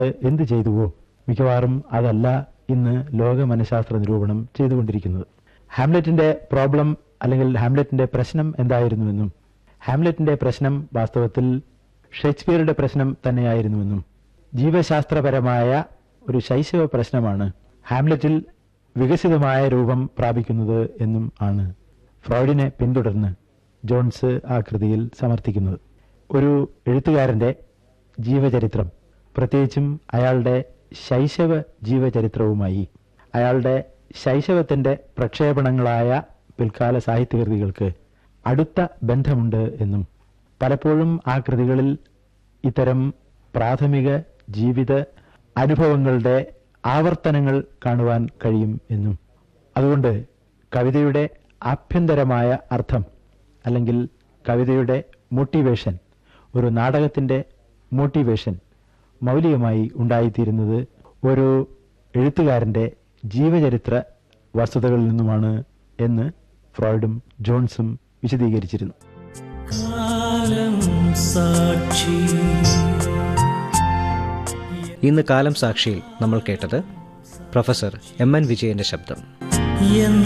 എന്ത് ചെയ്തുവോ മിക്കവാറും അതല്ല ഇന്ന് ലോക മനഃശാസ്ത്ര നിരൂപണം ചെയ്തുകൊണ്ടിരിക്കുന്നത് ഹാംലെറ്റിന്റെ പ്രോബ്ലം അല്ലെങ്കിൽ ഹാംലെറ്റിന്റെ പ്രശ്നം എന്തായിരുന്നുവെന്നും ഹാംലെറ്റിന്റെ പ്രശ്നം വാസ്തവത്തിൽ ഷേക്സ്പിയറുടെ പ്രശ്നം തന്നെയായിരുന്നുവെന്നും ജീവശാസ്ത്രപരമായ ഒരു ശൈശവ പ്രശ്നമാണ് ഹാംലെറ്റിൽ വികസിതമായ രൂപം പ്രാപിക്കുന്നത് എന്നും ആണ് ഫ്രോയിഡിനെ പിന്തുടർന്ന് ജോൺസ് ആ കൃതിയിൽ സമർത്ഥിക്കുന്നത് ഒരു എഴുത്തുകാരന്റെ ജീവചരിത്രം പ്രത്യേകിച്ചും അയാളുടെ ശൈശവ ജീവചരിത്രവുമായി അയാളുടെ ശൈശവത്തിന്റെ പ്രക്ഷേപണങ്ങളായ പിൽക്കാല സാഹിത്യകൃതികൾക്ക് അടുത്ത ബന്ധമുണ്ട് എന്നും പലപ്പോഴും ആ കൃതികളിൽ ഇത്തരം പ്രാഥമിക ജീവിത അനുഭവങ്ങളുടെ ആവർത്തനങ്ങൾ കാണുവാൻ കഴിയും എന്നും അതുകൊണ്ട് കവിതയുടെ ആഭ്യന്തരമായ അർത്ഥം അല്ലെങ്കിൽ കവിതയുടെ മോട്ടിവേഷൻ ഒരു നാടകത്തിന്റെ മോട്ടിവേഷൻ മൗലികമായി ഉണ്ടായിത്തീരുന്നത് ഒരു എഴുത്തുകാരന്റെ ജീവചരിത്ര വസ്തുതകളിൽ നിന്നുമാണ് എന്ന് ഫ്രോയിഡും ജോൺസും വിശദീകരിച്ചിരുന്നു കാലം സാക്ഷി ഇന്ന് കാലം സാക്ഷിയിൽ നമ്മൾ കേട്ടത് പ്രൊഫസർ എം എൻ വിജയന്റെ ശബ്ദം എൻ